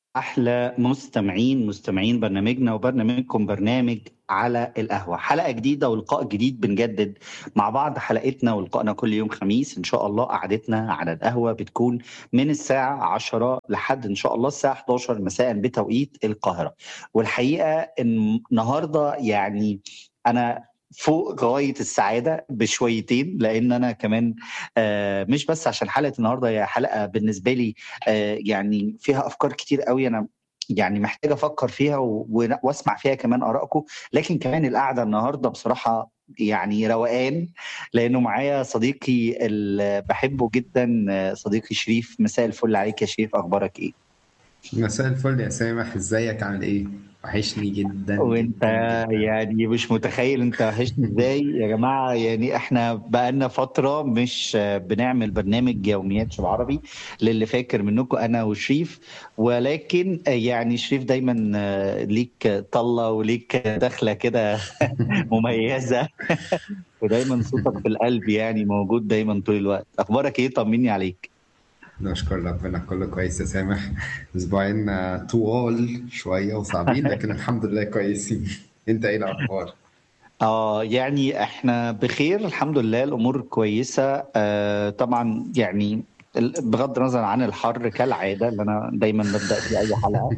احلى مستمعين مستمعين برنامجنا وبرنامجكم برنامج على القهوه حلقه جديده ولقاء جديد بنجدد مع بعض حلقتنا ولقائنا كل يوم خميس ان شاء الله قعدتنا على القهوه بتكون من الساعه 10 لحد ان شاء الله الساعه 11 مساء بتوقيت القاهره والحقيقه ان النهارده يعني انا فوق غايه السعاده بشويتين لان انا كمان آه، مش بس عشان حلقه النهارده هي حلقه بالنسبه لي آه، يعني فيها افكار كتير قوي انا يعني محتاج افكر فيها و- و- واسمع فيها كمان ارائكم لكن كمان القعده النهارده بصراحه يعني روقان لانه معايا صديقي اللي بحبه جدا آه، صديقي شريف مساء الفل عليك يا شريف اخبارك ايه مساء الفل يا سامح ازيك عامل ايه؟ وحشني جدا وانت جدا جدا يعني مش متخيل انت وحشني ازاي يا جماعه يعني احنا بقالنا فتره مش بنعمل برنامج يوميات شباب عربي للي فاكر منكم انا وشريف ولكن يعني شريف دايما ليك طله وليك دخله كده مميزه ودايما صوتك في القلب يعني موجود دايما طول الوقت اخبارك ايه طمني عليك نشكر ربنا كله كويس يا سامح اسبوعين آه، طوال شوية وصعبين لكن الحمد لله كويسين انت ايه الاخبار؟ اه يعني احنا بخير الحمد لله الامور كويسه آه طبعا يعني ال- بغض النظر عن الحر كالعاده اللي انا دايما ببدا في اي حلقه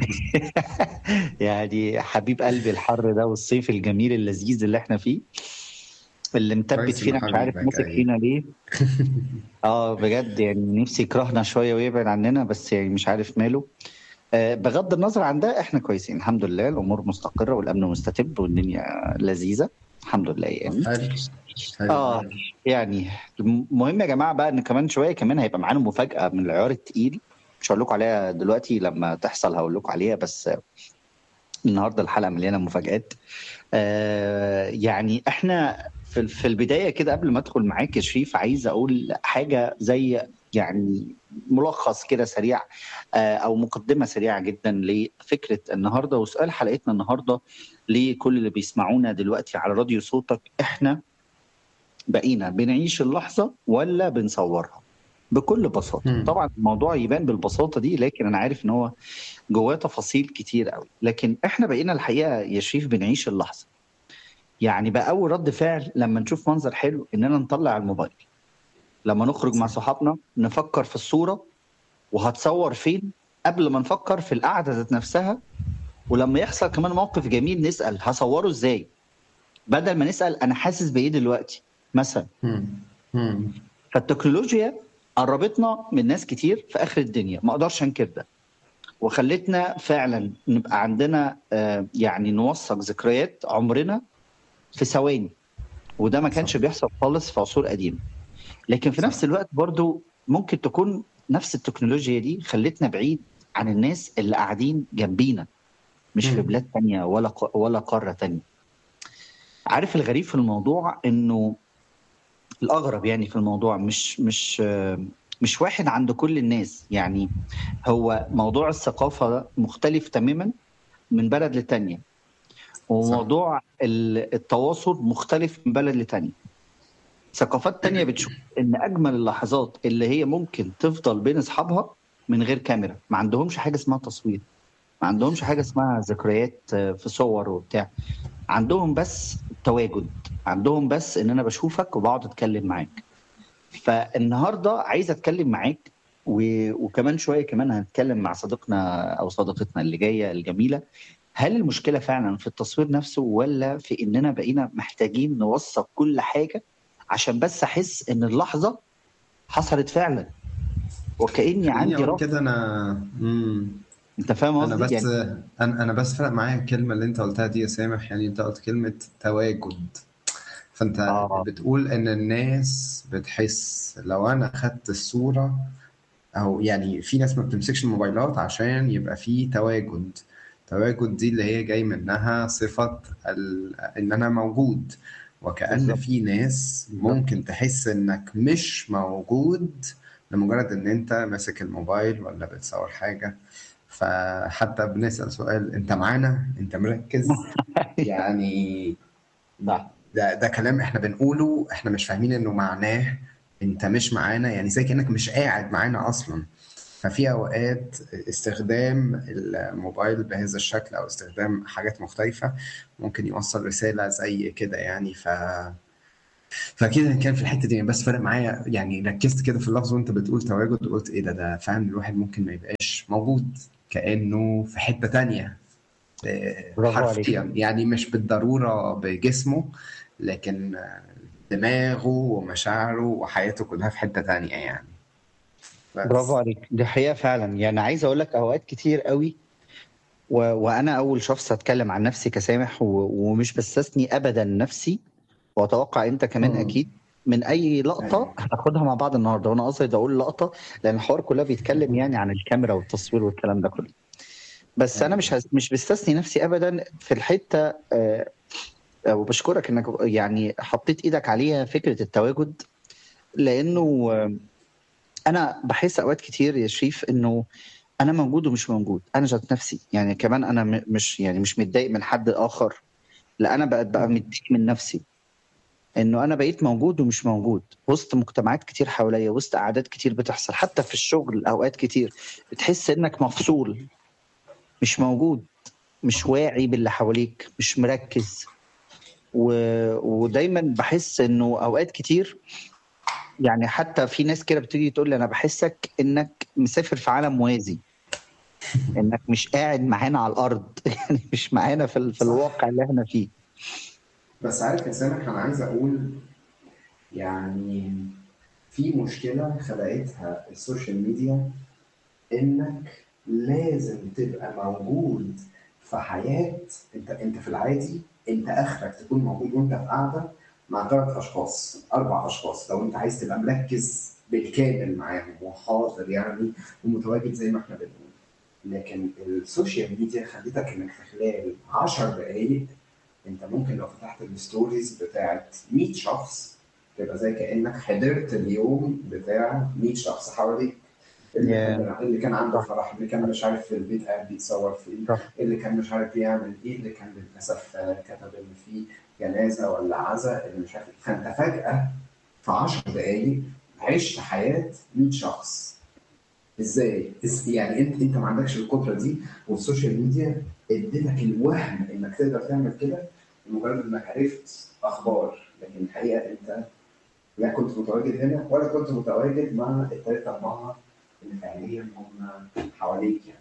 يعني حبيب قلبي الحر ده والصيف الجميل اللذيذ اللي احنا فيه اللي مثبت كويس فينا انه مش عارف حبيبك ماسك ايوه فينا ليه اه بجد يعني نفسي يكرهنا شويه ويبعد عننا بس يعني مش عارف ماله آه، بغض النظر عن ده احنا كويسين الحمد لله الامور مستقره والامن مستتب والدنيا لذيذه الحمد لله يعني حلو حلو اه يعني المهم يا جماعه بقى ان كمان شويه كمان هيبقى معانا مفاجاه من العيار التقيل مش هقول لكم عليها دلوقتي لما تحصل هقول لكم عليها بس النهارده الحلقه مليانه مفاجآت آه يعني احنا في في البدايه كده قبل ما ادخل معاك يا شريف عايز اقول حاجه زي يعني ملخص كده سريع آه او مقدمه سريعه جدا لفكره النهارده وسؤال حلقتنا النهارده لكل اللي بيسمعونا دلوقتي على راديو صوتك احنا بقينا بنعيش اللحظه ولا بنصورها بكل بساطه مم. طبعا الموضوع يبان بالبساطه دي لكن انا عارف ان هو جواه تفاصيل كتير قوي لكن احنا بقينا الحقيقه يا شريف بنعيش اللحظه يعني بقى اول رد فعل لما نشوف منظر حلو اننا نطلع الموبايل لما نخرج مع صح صحابنا نفكر في الصوره وهتصور فين قبل ما نفكر في القعده ذات نفسها ولما يحصل كمان موقف جميل نسال هصوره ازاي بدل ما نسال انا حاسس بايه دلوقتي مثلا مم. مم. فالتكنولوجيا قربتنا من ناس كتير في اخر الدنيا ما اقدرش انكر ده وخلتنا فعلا نبقى عندنا آه، يعني نوثق ذكريات عمرنا في ثواني وده ما صح كانش بيحصل خالص في عصور قديمه لكن في نفس صح الوقت برضو ممكن تكون نفس التكنولوجيا دي خلتنا بعيد عن الناس اللي قاعدين جنبينا مش في مم. بلاد تانية ولا ق- ولا قارة تانية عارف الغريب في الموضوع انه الاغرب يعني في الموضوع مش مش آه، مش واحد عند كل الناس يعني هو موضوع الثقافة ده مختلف تماما من بلد للتانية صح وموضوع ال- التواصل مختلف من بلد لتانية ثقافات تانية بتشوف ان اجمل اللحظات اللي هي ممكن تفضل بين اصحابها من غير كاميرا ما عندهمش حاجة اسمها تصوير ما عندهمش حاجة اسمها ذكريات آه، في صور وبتاع عندهم بس تواجد عندهم بس ان انا بشوفك وبقعد اتكلم معاك فالنهارده عايز اتكلم معاك و... وكمان شويه كمان هنتكلم مع صديقنا او صديقتنا اللي جايه الجميله هل المشكله فعلا في التصوير نفسه ولا في اننا بقينا محتاجين نوثق كل حاجه عشان بس احس ان اللحظه حصلت فعلا وكاني خليني عندي اقول رابط كده انا مم. انت فاهم انا قصدي بس يعني انا انا بس فرق معايا الكلمه اللي انت قلتها دي يا سامح يعني انت قلت كلمه تواجد فانت اه بتقول ان الناس بتحس لو انا اخدت الصوره او يعني في ناس ما بتمسكش الموبايلات عشان يبقى في تواجد تواجد دي اللي هي جاي منها صفه ال... ان انا موجود وكأن بالظبط في ناس بالظبط ممكن تحس انك مش موجود لمجرد ان انت ماسك الموبايل ولا بتصور حاجة فحتى بنسأل سؤال انت معانا انت مركز يعني صح ده ده كلام احنا بنقوله احنا مش فاهمين انه معناه انت مش معانا يعني زي كأنك مش قاعد معانا اصلا ففي اوقات استخدام الموبايل بهذا الشكل او استخدام حاجات مختلفة ممكن يوصل رسالة زي كده يعني ف فكده كان في الحته دي بس فرق معايا يعني ركزت كده في اللفظ وانت بتقول تواجد قلت ايه ده ده فعلا الواحد ممكن ما يبقاش موجود كانه في حته تانية آه، برافو عليك حرفيا يعني مش بالضروره بجسمه لكن آه، دماغه ومشاعره وحياته كلها في حته تانية يعني برافو بس عليك دي حقيقة فعلا يعني عايز اقول لك اوقات كتير قوي و... وانا اول شخص اتكلم عن نفسي كسامح و... ومش بستثني ابدا نفسي واتوقع انت كمان مم. اكيد من اي لقطه ايوه هناخدها مع بعض النهارده وانا قصدي اقول لقطه لان الحوار كله بيتكلم يعني عن الكاميرا والتصوير والكلام ده كله بس انا مش ايوه هس... مش بستثني نفسي ابدا في الحته آه، وبشكرك انك يعني حطيت ايدك عليها فكره التواجد لانه آه، انا بحس اوقات كتير يا شريف انه انا موجود ومش موجود انا ذات نفسي يعني كمان انا م- مش يعني مش متضايق من حد اخر لا انا بقى بقى متضايق من نفسي انه انا بقيت موجود ومش موجود وسط مجتمعات كتير حواليا وسط قعدات كتير بتحصل حتى في الشغل اوقات كتير بتحس انك مفصول مش موجود مش واعي باللي حواليك مش مركز و... ودايما بحس انه اوقات كتير يعني حتى في ناس كده بتيجي تقول لي انا بحسك انك مسافر في عالم موازي انك مش قاعد معانا على الارض يعني مش معانا في, ال... في صح الواقع اللي احنا فيه بس عارف يا سامح انا عايز اقول يعني في مشكله خلقتها السوشيال ميديا انك لازم تبقى موجود في حياه انت انت في العادي انت اخرك تكون موجود وانت في قاعده مع ثلاث اشخاص اربع اشخاص لو انت عايز تبقى مركز بالكامل معاهم وحاضر يعني ومتواجد زي ما احنا بنقول لكن السوشيال ميديا خلتك انك في خلال 10 دقائق انت ممكن لو فتحت الستوريز بتاعت 100 شخص تبقى زي كانك حضرت اليوم بتاع 100 شخص حواليك اللي يا كان اللي كان عنده صح فرح اللي كان مش عارف في البيت قاعد بيتصور فيه صح اللي كان مش عارف يعمل ايه اللي كان للاسف آه، كتب ان في جنازه ولا عزاء اللي مش عارف إيه. فانت فجاه في 10 دقائق عشت حياه 100 شخص ازاي؟ إز- يعني انت انت ما عندكش القدره دي والسوشيال ميديا اديتك الوهم انك تقدر تعمل كده لمجرد انك عرفت اخبار لكن الحقيقه انت لا كنت متواجد هنا ولا كنت متواجد مع الثلاثه اربعه اللي فعليا هم حواليك يعني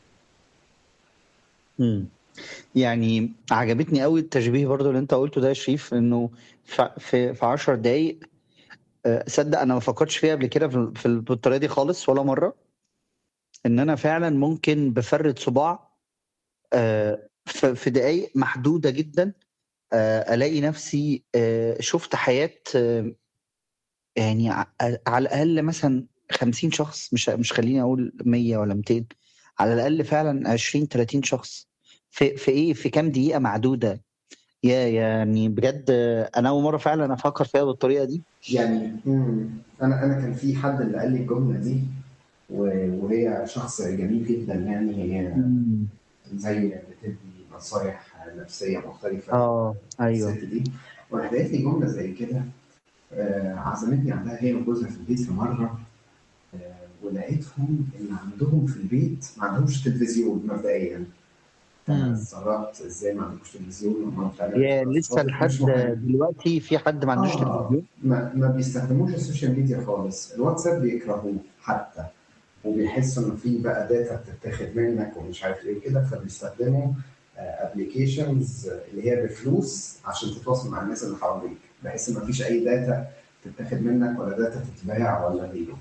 مم. يعني عجبتني قوي التشبيه برضو اللي انت قلته ده يا شريف انه ف- في في 10 دقايق آه، صدق انا ما فكرتش فيها قبل كده في في بالطريقه دي خالص ولا مره ان انا فعلا ممكن بفرد صباع آه، في في دقايق محدوده جدا آه، الاقي نفسي آه، شفت حياه آه، يعني ع- على الاقل مثلا 50 شخص مش مش خليني اقول 100 ولا 200 على الاقل فعلا 20 30 شخص في في ايه في كام دقيقه معدوده يا يعني بجد آه، انا اول مره فعلا افكر فيها بالطريقه دي يعني مم. انا انا كان في حد اللي قال لي الجمله دي و- وهي شخص جميل جدا يعني هي مم. زي بتدي نصايح نفسيه مختلفه اه ايوه الست دي وراحت قالت لي جمله زي كده آه، عزمتني عندها هي وجوزها في البيت في مره آه، ولقيتهم ان عندهم في البيت ما عندهمش تلفزيون مبدئيا فانا مم. استغربت ازاي ما عندكوش تلفزيون وما بتعملوا يا لسه مش مش لحد مهم دلوقتي في حد ما عندوش اه تلفزيون ما, ما بيستخدموش السوشيال ميديا خالص الواتساب بيكرهوه حتى وبيحسوا ان في بقى داتا بتتاخد منك ومش عارف ايه وكده فبيستخدموا ابلكيشنز اللي هي بفلوس عشان تتواصل مع الناس اللي حواليك بحيث ان مفيش اي داتا تتاخد منك ولا داتا تتباع ولا غيره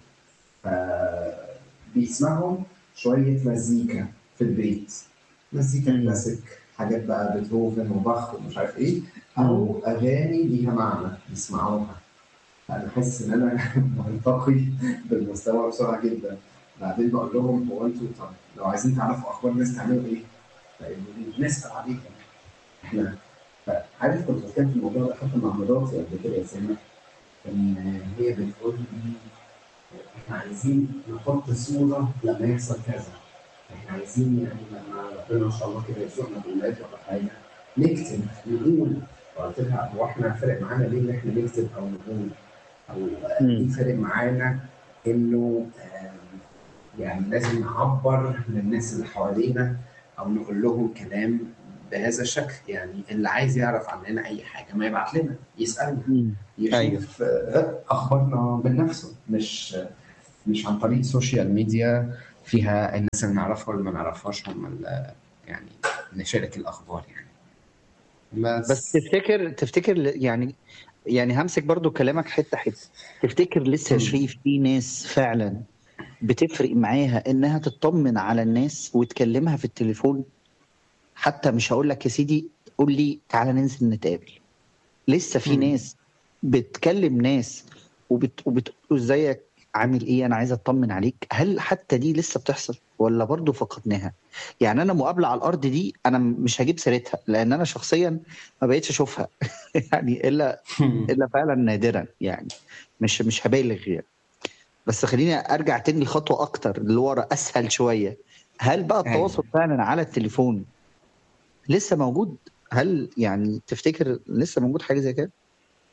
فبيسمعوا شويه مزيكا في البيت مزيكا مم. كلاسيك حاجات بقى بيتهوفن وباخ ومش عارف ايه او مم. اغاني ليها معنى يسمعوها انا حاسس ان انا منطقي بالمستوى بسرعه جدا بعدين بقول لهم هو انتوا طب لو عايزين تعرفوا اخبار الناس تعملوا ايه؟ فيقولوا لي نسال عليهم احنا عارف كنت بتكلم في الموضوع ده حتى مع مراتي قبل كده يا سامح ان هي بتقول لي احنا عايزين نحط صوره لما يحصل كذا احنا عايزين يعني لما ربنا ما شاء الله كده يرزقنا باولاد ولا حاجه نكتب نقول فقلت لها هو احنا فارق معانا ليه ان احنا نكتب او نقول او مم. ليه فارق معانا انه آم، يعني لازم نعبر للناس اللي حوالينا او نقول لهم كلام بهذا الشكل يعني اللي عايز يعرف عننا اي حاجه ما يبعت لنا يسالنا مم. أيوه. يشوف آه، اخبارنا من نفسه مش مش عن طريق سوشيال ميديا فيها الناس اللي نعرفها واللي ما نعرفهاش هم اللي يعني نشارك الاخبار يعني بس بس تفتكر تفتكر ل- يعني يعني همسك برضو كلامك حته حته تفتكر لسه يا مم. شريف في ناس فعلا بتفرق معاها انها تطمن على الناس وتكلمها في التليفون حتى مش هقول لك يا سيدي قول لي تعالى ننزل نتقابل لسه في مم. ناس بتكلم ناس وبت... وبتقول له ازيك عامل ايه انا عايز اطمن عليك هل حتى دي لسه بتحصل ولا برضو فقدناها يعني انا مقابله على الارض دي انا مش هجيب سيرتها لان انا شخصيا ما بقيتش اشوفها يعني الا الا فعلا نادرا يعني مش مش هبالغ يعني بس خليني ارجع تاني خطوه اكتر لورا اسهل شويه هل بقى التواصل ايوه فعلا على التليفون لسه موجود هل يعني تفتكر لسه موجود حاجه زي كده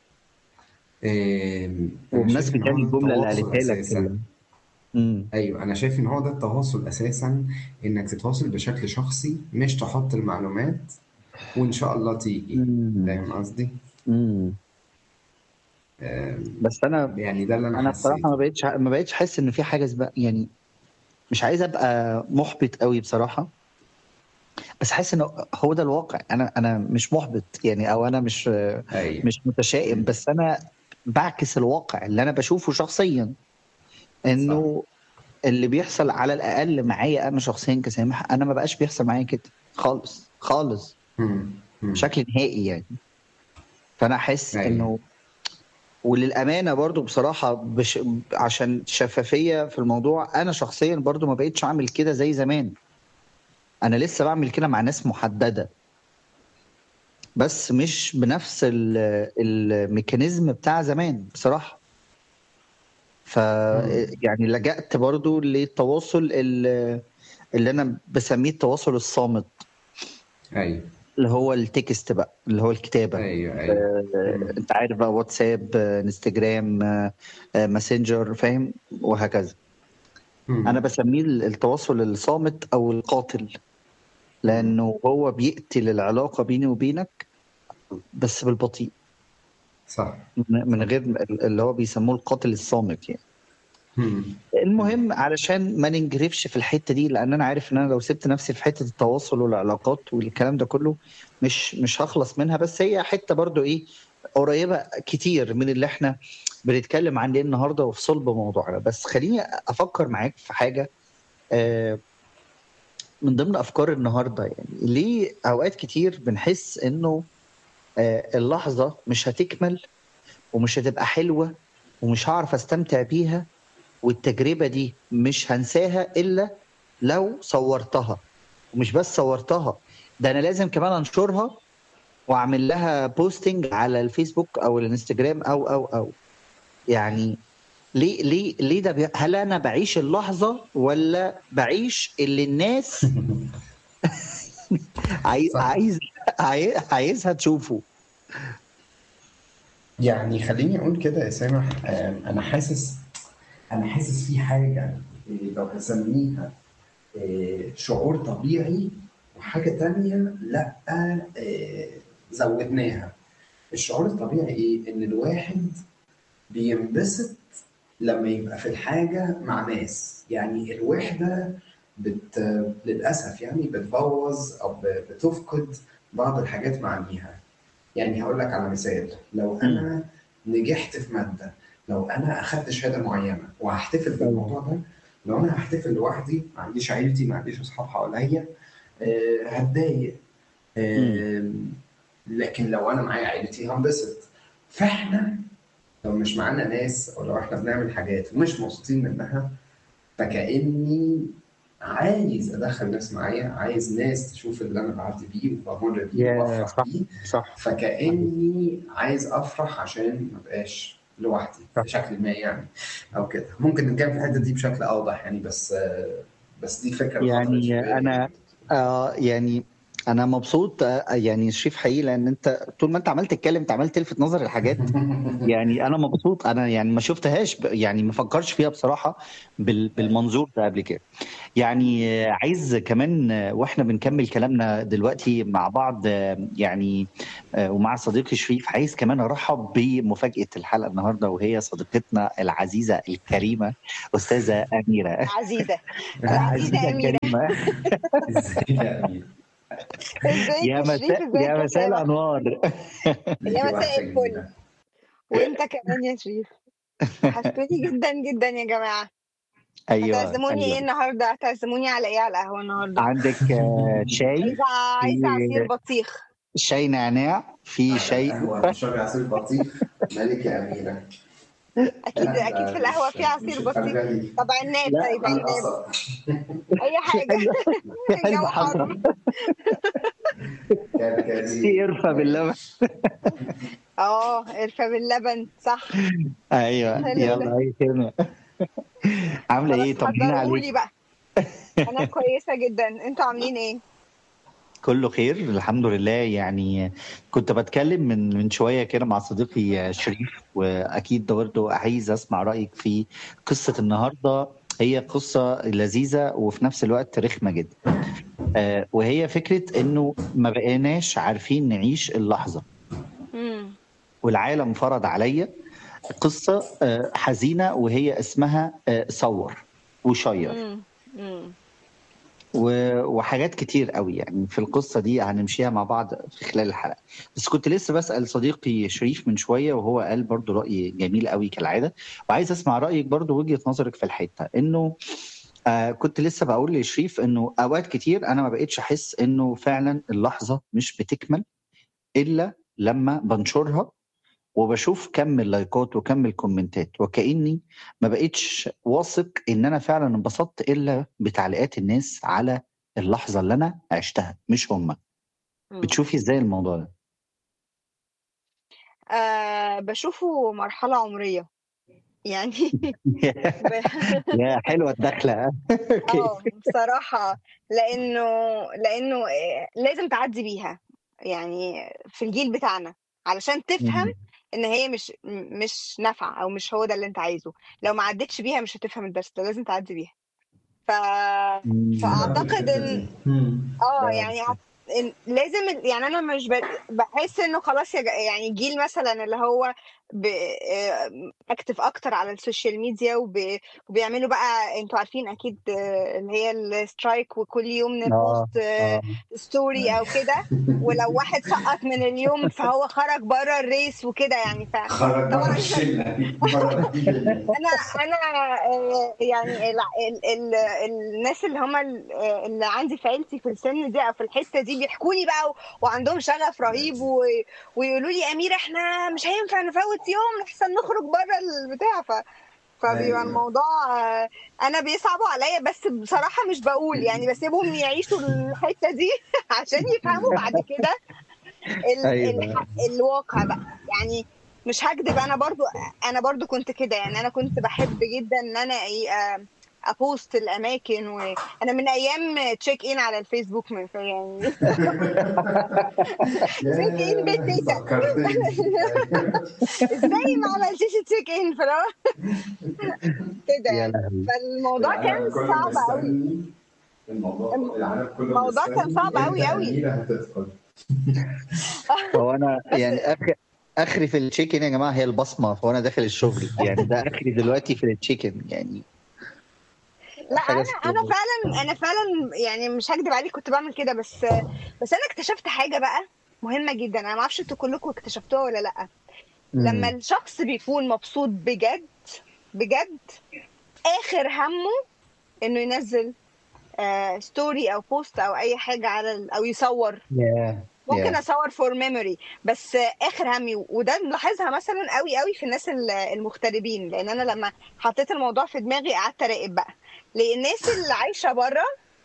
آم، انا شايف وبمناسبه ان يعني هو ده الجمله اللي التواصل قالتها لك اساسا ال- امم ايوه انا شايف ان هو ده التواصل اساسا انك تتواصل بشكل شخصي مش تحط المعلومات وان شاء الله تيجي امم فاهم قصدي امم آم، بس انا يعني ده اللي انا انا بصراحه ما حسيته بقتش ما بقتش احس ان في حاجه سبق يعني مش عايز ابقى محبط قوي بصراحه بس حاسس ان هو ده الواقع انا انا مش محبط يعني او انا مش ايوه مش متشائم مم. بس انا بعكس الواقع اللي انا بشوفه شخصيا صح انه اللي بيحصل على الاقل معايا انا شخصيا كسامح انا ما بقاش بيحصل معايا كده خالص خالص مم. مم. بشكل نهائي يعني فانا احس ايوه انه وللامانه برضو بصراحه بش... عشان شفافيه في الموضوع انا شخصيا برضو ما بقيتش اعمل كده زي زمان انا لسه بعمل كده مع ناس محدده بس مش بنفس ال- الميكانيزم بتاع زمان بصراحه ف مم. يعني لجأت برضو للتواصل اللي, اللي انا بسميه التواصل الصامت ايوه اللي هو التكست بقى اللي هو الكتابه ايوه ايوه آه، مم. انت عارف بقى واتساب آه، انستجرام آه، آه، ماسنجر فاهم وهكذا انا مم. بسميه التواصل الصامت او القاتل مم. لانه هو بيقتل العلاقه بيني وبينك بس بالبطيء صح من من صح غير اللي هو بيسموه القاتل الصامت يعني مم. مم. المهم علشان ما ننجرفش في الحته دي لان انا عارف ان انا لو سبت نفسي في حته التواصل والعلاقات والكلام ده كله مش مش هخلص منها بس هي حته برضو ايه قريبه كتير من اللي احنا بنتكلم عنه النهارده وفي صلب موضوعنا بس خليني افكر معاك في حاجه آه، من ضمن افكار النهارده يعني ليه اوقات كتير بنحس انه آه، اللحظه مش هتكمل ومش هتبقى حلوه ومش هعرف استمتع بيها والتجربه دي مش هنساها الا لو صورتها ومش بس صورتها ده انا لازم كمان انشرها واعمل لها بوستنج على الفيسبوك او الانستجرام او او او يعني ليه ليه ليه ده بي... هل انا بعيش اللحظه ولا بعيش اللي الناس عايز صح عايز عاي- عايزها تشوفه يعني خليني اقول كده يا سامح آم، انا حاسس انا حاسس في حاجه إيه، لو هسميها إيه، شعور طبيعي وحاجه تانية لا إيه، زودناها الشعور الطبيعي ايه ان الواحد بينبسط لما يبقى في الحاجه مع ناس يعني الوحده بت... للاسف يعني بتبوظ او ب- بتفقد بعض الحاجات معانيها يعني هقول لك على مثال لو مم. انا نجحت في ماده لو انا اخدت شهاده معينه وهحتفل ايوه بالموضوع ده لو انا هحتفل لوحدي ما عنديش عيلتي ما عنديش اصحاب حواليا آه، هتضايق مم. آه، لكن لو انا معايا عيلتي هنبسط فاحنا لو مش معانا ناس او لو احنا بنعمل حاجات ومش مبسوطين منها فكاني عايز ادخل ناس معايا عايز ناس تشوف اللي انا بعدي بيه وبمر بيه يا وبفرح صح بيه صح فكاني عايز افرح عشان ما بقاش لوحدي صح بشكل ما يعني او كده ممكن نتكلم في الحته دي بشكل اوضح يعني بس آه، بس دي فكره الفتره يعني الشبابيه انا يعني آه يعني انا مبسوط آه، يعني شريف حقيقي لان انت طول ما انت عمال تتكلم انت عمال تلفت نظر الحاجات يعني انا مبسوط انا يعني ما شفتهاش ب- يعني ما فكرش فيها بصراحه بال- بالمنظور ده قبل كده يعني آه، عايز كمان آه، واحنا بنكمل كلامنا دلوقتي مع بعض آه، يعني آه، ومع صديقي شريف عايز كمان ارحب بمفاجاه الحلقه النهارده وهي صديقتنا العزيزه الكريمه استاذه اميره عزيزة العزيزة أميرة كريمه ازاي يا امير ازيك يا يا شريف مساء ازيك يا يا مساء سامح الانوار يا ليكي مساء وحشه الفل جميله وانت كمان يا شريف وحشتوني جدا جدا يا جماعة ايوه هتعزموني ايه ايوه النهاردة هتعزموني على ايه على القهوة النهاردة عندك آه، شاي عايزة عايزة عصير في بطيخ شاي نعناع في على شاي القهوه قرفة تشربي عصير بطيخ مالك يا اميره اكيد لا اكيد ده في القهوة مش في مش عصير بطيخ الفرغلي طب عناب لا طيب في عناب القصب اي في حاجة حلبة في حلبة الجو حر حمراء في كركديه قرفة باللبن اه قرفة باللبن صح ايوه حلو ده يلا اي كلمة عاملة خلاص ايه طمنينا حضرهولي عليك بقى انا كويسة جدا انتوا عاملين ايه كله خير الحمد لله يعني كنت بتكلم من من شوية كده مع صديقي شريف واكيد برضه عايز اسمع رأيك في قصة النهاردة هي قصة لذيذة وفي نفس الوقت رخمة جدا آه، وهي فكرة انه ما بقيناش عارفين نعيش اللحظة امم والعالم فرض عليا قصة آه، حزينة وهي اسمها آه، صور وشير امم امم و- وحاجات كتير قوي يعني في القصة دي هنمشيها مع بعض في خلال الحلقة بس كنت لسه بسأل صديقي شريف من شوية وهو قال برضو رأي جميل قوي كالعادة وعايز أسمع رأيك برضو وجهة نظرك في الحتة إنه آه كنت لسه بقول لشريف إنه أوقات كتير أنا ما بقتش أحس إنه فعلا اللحظة مش بتكمل إلا لما بنشرها وبشوف كم اللايكات وكم الكومنتات وكأني ما بقتش واثق ان انا فعلا انبسطت الا بتعليقات الناس على اللحظة اللي انا عشتها مش هم امم بتشوفي ازاي الموضوع ده آه بشوفه مرحلة عمرية يعني ب... يا حلوة الدخلة اوكي اه بصراحة لأنه لأنه آه، لازم تعدي بيها يعني في الجيل بتاعنا علشان تفهم مم. إن هي مش م- مش نافعة أو مش هو ده اللي أنت عايزه لو ما عدتش بيها مش هتفهم الدرس ده لازم تعدي بيها ف... مم. فأعتقد إن اه يعني هت- إن- لازم ال- يعني انا مش ب- بحس انه خلاص يا جا- يعني جيل مثلا اللي هو اكتف اكتر على السوشيال ميديا وب- وبيعملوا بقى انتوا عارفين اكيد آه، اللي هي السترايك وكل يوم اه نبوست اه ستوري او كده ولو واحد سقط من اليوم فهو خرج بره الريس وكده يعني ف خرج بره طبعا الشله بره الشله انا انا آه، يعني ال ال ال الناس اللي هم ال- آه، اللي عندي في عيلتي في السن دي او في الحته دي بيحكوا لي بقى و- وعندهم شغف رهيب و- ويقولوا لي امير احنا مش هينفع نفوت يوم احسن نخرج بره البتاع ف فبيبقى ايوه الموضوع آه، انا بيصعبوا عليا بس بصراحه مش بقول يعني بسيبهم يعيشوا الحته دي عشان يفهموا بعد كده ال ايوه ال الواقع بقى يعني مش هكدب انا برضو انا برضو كنت كده يعني انا كنت بحب جدا ان انا ايه آه، ابوست الاماكن وانا من ايام تشيك ان على الفيسبوك من يعني تشيك ان بيت ياه تيتا فكرتني ازاي ما عملتيش تشيك ان فلو كده يا يعني لهوي فالموضوع كان العالم كله صعب قوي مستني الموضوع العالم كله الموضوع كان مستني صعب قوي امتى قوي اميره هتدخل هو انا بس يعني اخر اخري في التشيكن يا جماعة هي البصمة وانا داخل الشغل يعني ده اخري دلوقتي في التشيكن يعني لا حاجة انا انا فعلا انا فعلا يعني مش هكدب عليك كنت بعمل كده بس بس انا اكتشفت حاجه بقى مهمه جدا انا ما اعرفش انتوا كلكم اكتشفتوها ولا لا لما مم. الشخص بيكون مبسوط بجد بجد اخر همه انه ينزل آه ستوري او بوست او اي حاجه على ال- او يصور يا ممكن يا اصور فور ميموري بس آه اخر همي وده ملاحظها مثلا قوي قوي في الناس ال- المغتربين لان انا لما حطيت الموضوع في دماغي قعدت اراقب بقى لان الناس اللي عايشه بره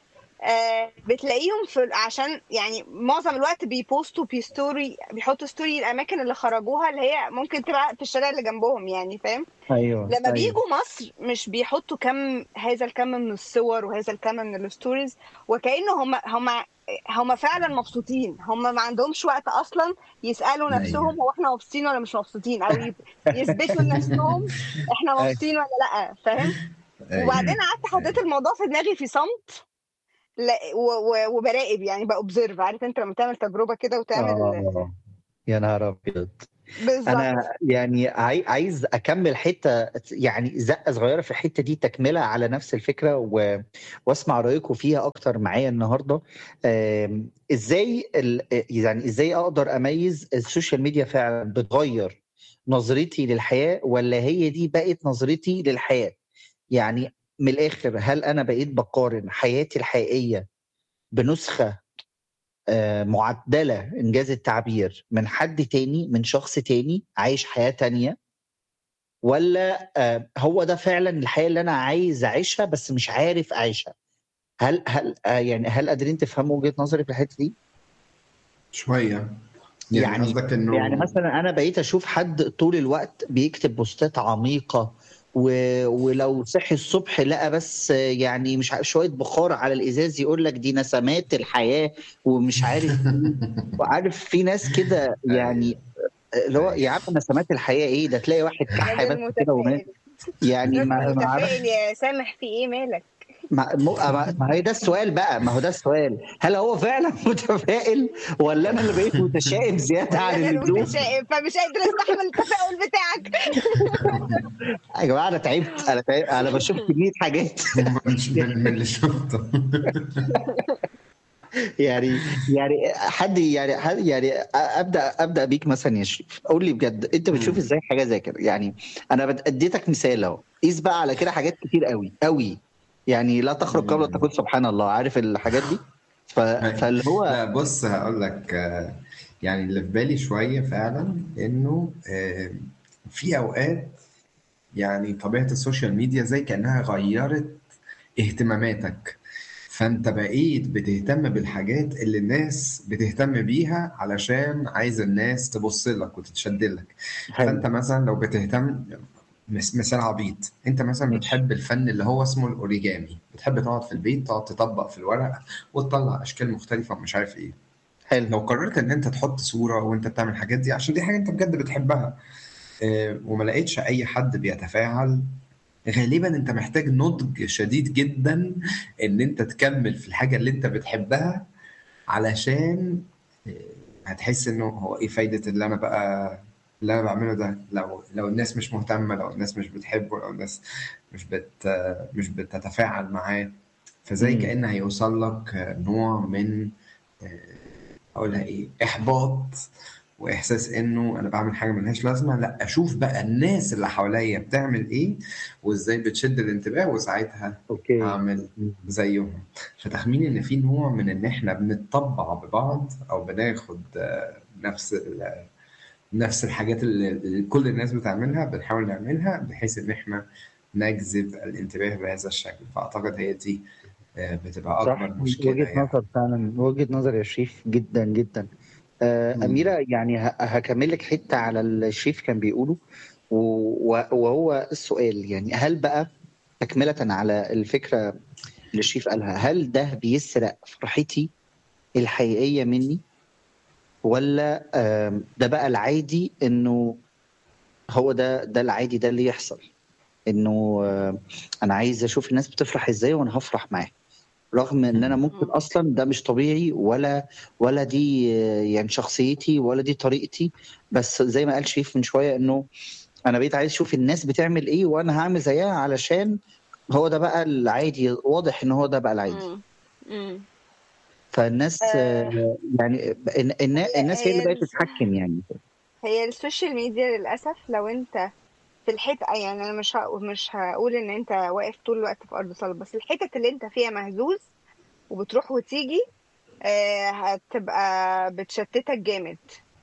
آه، بتلاقيهم في عشان يعني معظم الوقت بيبوستوا بستوري بيحطوا ستوري الاماكن اللي خرجوها اللي هي ممكن تبقى في الشارع اللي جنبهم يعني فاهم ايوه لما ايوه بيجوا مصر مش بيحطوا كم هذا الكم من الصور وهذا الكم من الستوريز وكأنه هم هم هم فعلا مبسوطين هم ما عندهمش وقت اصلا يسالوا ايوه نفسهم هو احنا مبسوطين ولا مش مبسوطين او يب- يثبتوا لنفسهم احنا أيوة. مبسوطين ولا لا فاهم ايوه وبعدين قعدت حطيت الموضوع في دماغي في صمت لا و- و- وبراقب يعني بأوبزرف عارف انت لما تعمل تجربه كده وتعمل اه يا نهار ابيض بالظبط انا يعني عاي- عايز اكمل حته يعني زقه صغيره في الحته دي تكمله على نفس الفكره و... واسمع رايكم فيها اكتر معايا النهارده آم، ازاي ال... يعني ازاي اقدر اميز السوشيال ميديا فعلا بتغير نظرتي للحياه ولا هي دي بقت نظرتي للحياه يعني من الاخر هل انا بقيت بقارن حياتي الحقيقيه بنسخه آه، معدله انجاز التعبير من حد تاني من شخص تاني عايش حياه تانيه ولا آه، هو ده فعلا الحياه اللي انا عايز اعيشها بس مش عارف اعيشها هل هل آه، يعني هل قادرين تفهموا وجهه نظري في الحته دي؟ شويه يعني يعني قصدك انه يعني مثلا انا بقيت اشوف حد طول الوقت بيكتب بوستات عميقه و... ولو صحي الصبح لقى بس يعني مش عارف شويه بخار على الازاز يقول لك دي نسمات الحياه ومش عارف ايه وعارف في ناس كده يعني اللي هو يا عم نسمات الحياه ايه ده تلاقي واحد كح راجل بس كده ومات متفائل يعني راجل ما ما اعرفش متفائل يا سامح في ايه مالك ما ما ما هي ده السؤال بقى ما هو ده السؤال هل هو فعلا متفائل ولا انا اللي بقيت متشائم زياده عن ولا انا اللزوم متشائم فمش قادر استحمل التفاؤل بتاعك يا جماعه انا تعبت انا تعبت انا بشوف كميه حاجات مش من, من اللي شفته يعني يعني حد يعني حد يعني ابدا ابدا بيك مثلا يا شريف قول لي بجد انت بتشوف مم. ازاي حاجه زي كده يعني انا بد- اديتك مثال اهو قيس بقى على كده حاجات كتير قوي قوي يعني لا تخرج قبل ان تقول سبحان الله عارف الحاجات دي ف... فاللي هو لا بص هقول لك آه، يعني اللي في بالي شويه فعلا انه آه، في اوقات يعني طبيعه السوشيال ميديا زي كانها غيرت اهتماماتك فانت بقيت بتهتم بالحاجات اللي الناس بتهتم بيها علشان عايز الناس تبص لك وتتشد لك فانت حلو مثلا لو بتهتم مس- مثال عبيط انت مثلا ماشي بتحب الفن اللي هو اسمه الاوريجامي بتحب تقعد في البيت تقعد تطبق في الورق وتطلع اشكال مختلفه ومش عارف ايه حلو لو قررت ان انت تحط صوره وانت بتعمل الحاجات دي عشان دي حاجه انت بجد بتحبها اه، وما لقيتش اي حد بيتفاعل غالبا انت محتاج نضج شديد جدا ان انت تكمل في الحاجه اللي انت بتحبها علشان اه، هتحس انه هو ايه فايده اللي انا بقى اللي انا بعمله ده لو لو الناس مش مهتمه لو الناس مش بتحبه لو الناس مش بت مش بتتفاعل معاه فزي امم كأن هيوصل لك اه، نوع من اه، اقولها ايه احباط واحساس انه انا بعمل حاجه ملهاش لازمه لا اشوف بقى الناس اللي حواليا بتعمل ايه وازاي بتشد الانتباه وساعتها اوكي اعمل مم. زيهم فتخميني ان في نوع من ان احنا بنتطبع ببعض او بناخد آه، نفس ال- نفس الحاجات اللي اللي كل الناس بتعملها بنحاول نعملها بحيث ان احنا نجذب الانتباه بهذا الشكل فاعتقد هي دي آه، بتبقى صح اكبر مشكله وجهه يعني نظر فعلا وجهه نظر يا شريف جدا جدا آه، مم. أميرة يعني ه- هكمل لك حتة على اللي الشريف كان بيقوله و- و- وهو السؤال يعني هل بقى تكملة على الفكرة اللي الشريف قالها هل ده بيسرق فرحتي الحقيقية مني ولا آم، ده بقى العادي انه هو ده ده العادي ده اللي يحصل انه آم، انا عايز اشوف الناس بتفرح ازاي وانا هفرح معاها رغم ان انا ممكن مم. اصلا ده مش طبيعي ولا ولا دي آه، يعني شخصيتي ولا دي طريقتي بس زي ما قال شريف من شويه انه انا بقيت عايز اشوف الناس بتعمل ايه وانا هعمل زيها علشان هو ده بقى العادي واضح ان هو ده بقى العادي مم. مم. فالناس آه، آه، يعني الن- الن- هي الناس هي اللي هي بقت ال- تتحكم يعني هي السوشيال ميديا للأسف لو انت في الحتة يعني انا مش هقول مش هقول ان انت واقف طول الوقت في ارض صلب بس الحتت اللي انت فيها مهزوز وبتروح وتيجي آه، هتبقى بتشتتك جامد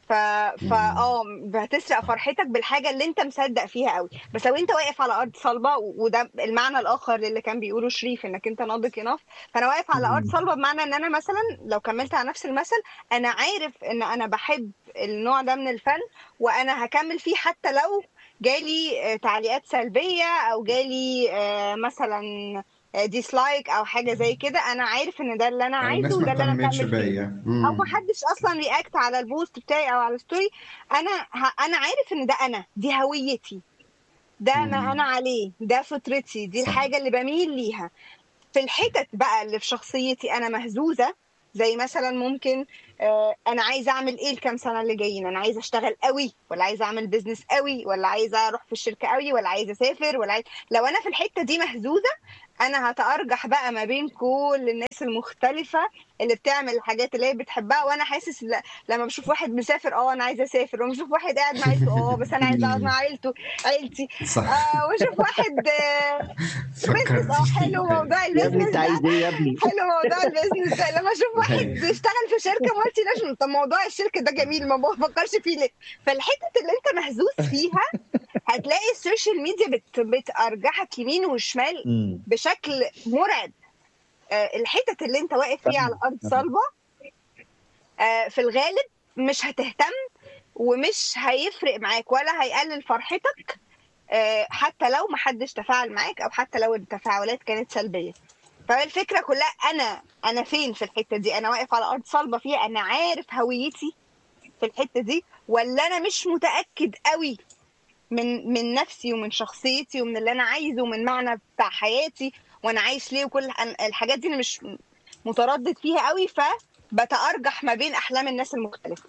ف فا اه هتسرق فرحتك بالحاجه اللي انت مصدق فيها قوي بس لو انت واقف على ارض صلبه وده المعنى الاخر اللي كان بيقوله شريف انك انت ناضج اناف فانا واقف على ارض مم. صلبه بمعنى ان انا مثلا لو كملت على نفس المثل انا عارف ان انا بحب النوع ده من الفن وانا هكمل فيه حتى لو جالي آه، تعليقات سلبيه او جالي آه، مثلا ديسلايك او حاجه زي كده انا عارف ان ده اللي انا أو الناس عايزه وده ما اللي انا اهتمتش مكمل فيه بيا او مم. ما حدش اصلا رياكت على البوست بتاعي او على الستوري انا ه... انا عارف ان ده انا دي هويتي ده ما مم. انا عليه ده فطرتي دي صح الحاجه اللي بميل ليها في الحتت بقى اللي في شخصيتي انا مهزوزه زي مثلا ممكن آه، انا عايزه اعمل ايه الكام سنه اللي جايين انا عايزه اشتغل قوي ولا عايزه اعمل بيزنس قوي ولا عايزه اروح في الشركه قوي ولا عايزه اسافر ولا عايز... لو انا في الحته دي مهزوزه انا هتارجح بقى ما بين كل الناس المختلفه اللي بتعمل الحاجات اللي هي بتحبها وانا حاسس ل... لما بشوف واحد مسافر اه انا عايزه اسافر وبشوف واحد قاعد مع عيلته اه بس انا عايزه اقعد مع عيلته عيلتي صح آه واشوف واحد آه بيزنس اه حلو فكرتيني موضوع يا ابني البيزنس انت ده عايز ايه يا ابني حلو موضوع البيزنس ده لما اشوف واحد بيشتغل في شركه مالتي ناشونال طب موضوع الشركه ده جميل ما بفكرش فيه ليه فالحته اللي انت مهزوز فيها هتلاقي السوشيال ميديا بت... بتارجحك يمين وشمال مم. بشكل مرعب آه، الحتت اللي انت واقف فيها على ارض صلبه آه، في الغالب مش هتهتم ومش هيفرق معاك ولا هيقلل فرحتك آه، حتى لو محدش تفاعل معاك او حتى لو التفاعلات كانت سلبيه فهي الفكره كلها انا انا فين في الحته دي انا واقف على ارض صلبه فيها انا عارف هويتي في الحته دي ولا انا مش متاكد قوي من من نفسي ومن شخصيتي ومن اللي انا عايزه ومن معنى بتاع حياتي وانا عايش ليه وكل أنا- الحاجات دي انا مش متردد فيها قوي فبتارجح ما بين احلام الناس المختلفه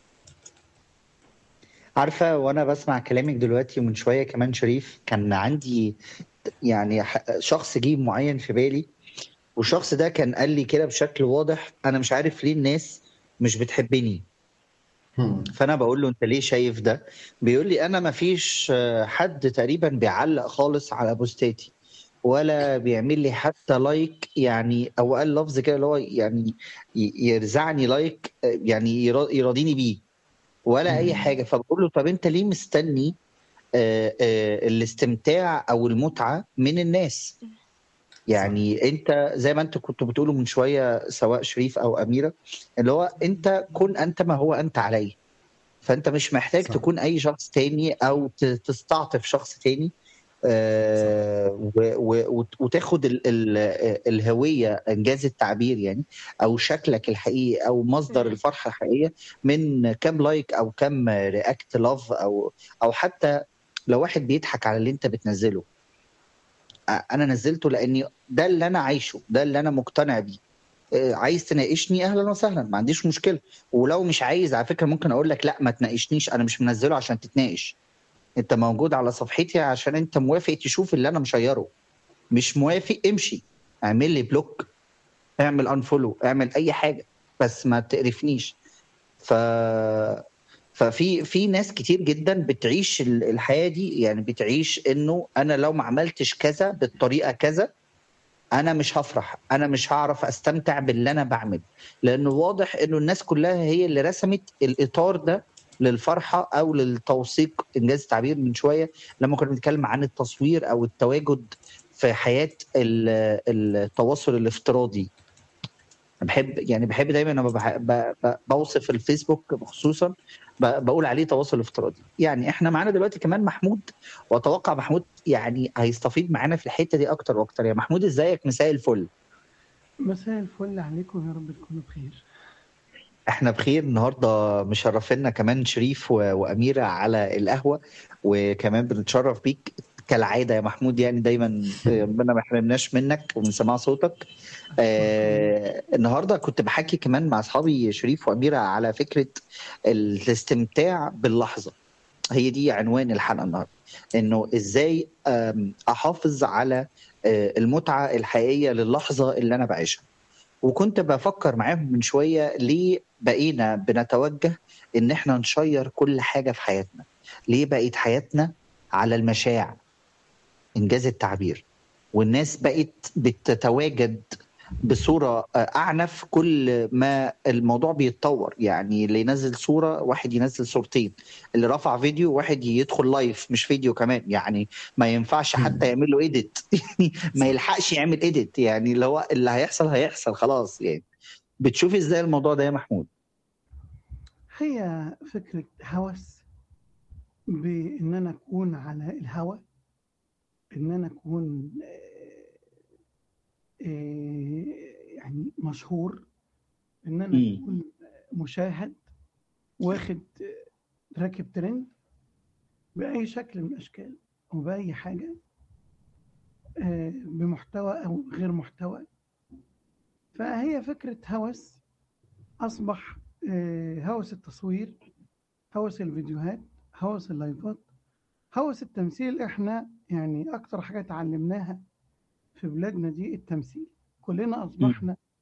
عارفة وأنا بسمع كلامك دلوقتي ومن شوية كمان شريف كان عندي يعني ح- شخص جه معين في بالي والشخص ده كان قال لي كده بشكل واضح أنا مش عارف ليه الناس مش بتحبني مم. فأنا بقول له أنت ليه شايف ده؟ بيقول لي أنا ما فيش آه، حد تقريبا بيعلق خالص على بوستاتي ولا بيعمل لي حتى لايك يعني او قال لفظ كده اللي هو يعني ي- يرزعني لايك آه، يعني يرا- يراضيني بيه ولا اي مم. حاجه فبقول له طب انت ليه مستني آه، آه، الاستمتاع او المتعه من الناس يعني انت زي ما انت كنت بتقولوا من شويه سواء شريف او اميره اللي هو انت كن انت ما هو انت عليه فانت مش محتاج صح. تكون اي شخص تاني او ت- تستعطف شخص تاني آه، و- و- وت- وتاخد ال- ال- الهويه انجاز التعبير يعني او شكلك الحقيقي او مصدر مم. الفرحه الحقيقيه من كام لايك او كام رياكت لاف او او حتى لو واحد بيضحك على اللي انت بتنزله آه، انا نزلته لاني ده اللي انا عايشه ده اللي انا مقتنع بيه آه، عايز تناقشني اهلا وسهلا ما عنديش مشكله ولو مش عايز على فكره ممكن اقول لك لا ما تناقشنيش انا مش منزله عشان تتناقش انت موجود على صفحتي عشان انت موافق تشوف اللي انا مشيره مش موافق امشي اعمل لي بلوك اعمل انفولو اعمل اي حاجه بس ما تقرفنيش ف ففي في ناس كتير جدا بتعيش ال- الحياه دي يعني بتعيش انه انا لو ما عملتش كذا بالطريقه كذا انا مش هفرح انا مش هعرف استمتع باللي انا بعمل لانه واضح انه الناس كلها هي اللي رسمت الاطار ده للفرحه او للتوثيق انجاز التعبير من شويه لما كنا بنتكلم عن التصوير او التواجد في حياه ال- التواصل الافتراضي بحب يعني بحب دايما لما بح- ب- ب- بوصف الفيسبوك خصوصا ب- بقول عليه تواصل افتراضي يعني احنا معانا دلوقتي كمان محمود واتوقع محمود يعني هيستفيد معانا في الحته دي اكتر واكتر يا محمود ازيك مساء الفل مساء الفل عليكم يا رب تكونوا بخير احنا بخير النهارده مشرفينا كمان شريف و- واميره على القهوه وكمان بنتشرف بيك كالعاده يا محمود يعني دايما ربنا ما يحرمناش منك ومن سماع صوتك آه النهارده كنت بحكي كمان مع اصحابي شريف واميره على فكره الاستمتاع باللحظه هي دي عنوان الحلقه النهارده انه ازاي آم، احافظ على آه، المتعه الحقيقيه للحظه اللي انا بعيشها وكنت بفكر معاهم من شويه ليه بقينا بنتوجه ان احنا نشير كل حاجه في حياتنا ليه بقت حياتنا على المشاع انجاز التعبير والناس بقت بتتواجد بصوره آه، اعنف كل ما الموضوع بيتطور يعني اللي ينزل صوره واحد ينزل صورتين اللي رفع فيديو واحد يدخل لايف مش فيديو كمان يعني ما ينفعش حتى يعمل له ايديت ما يلحقش يعمل ايديت يعني اللي هو اللي هيحصل هيحصل خلاص يعني بتشوفي ازاي الموضوع ده يا محمود هي فكرة هوس بإن أنا أكون على الهوى إن أنا أكون آه، آه، يعني مشهور إن أنا مم. أكون مشاهد واخد آه، راكب ترند بأي شكل من الأشكال وبأي حاجة آه، بمحتوى أو غير محتوى فهي فكرة هوس أصبح آه، هوس التصوير هوس الفيديوهات هوس اللايفات هوس التمثيل احنا يعني اكتر حاجة اتعلمناها في بلادنا دي التمثيل كلنا اصبحنا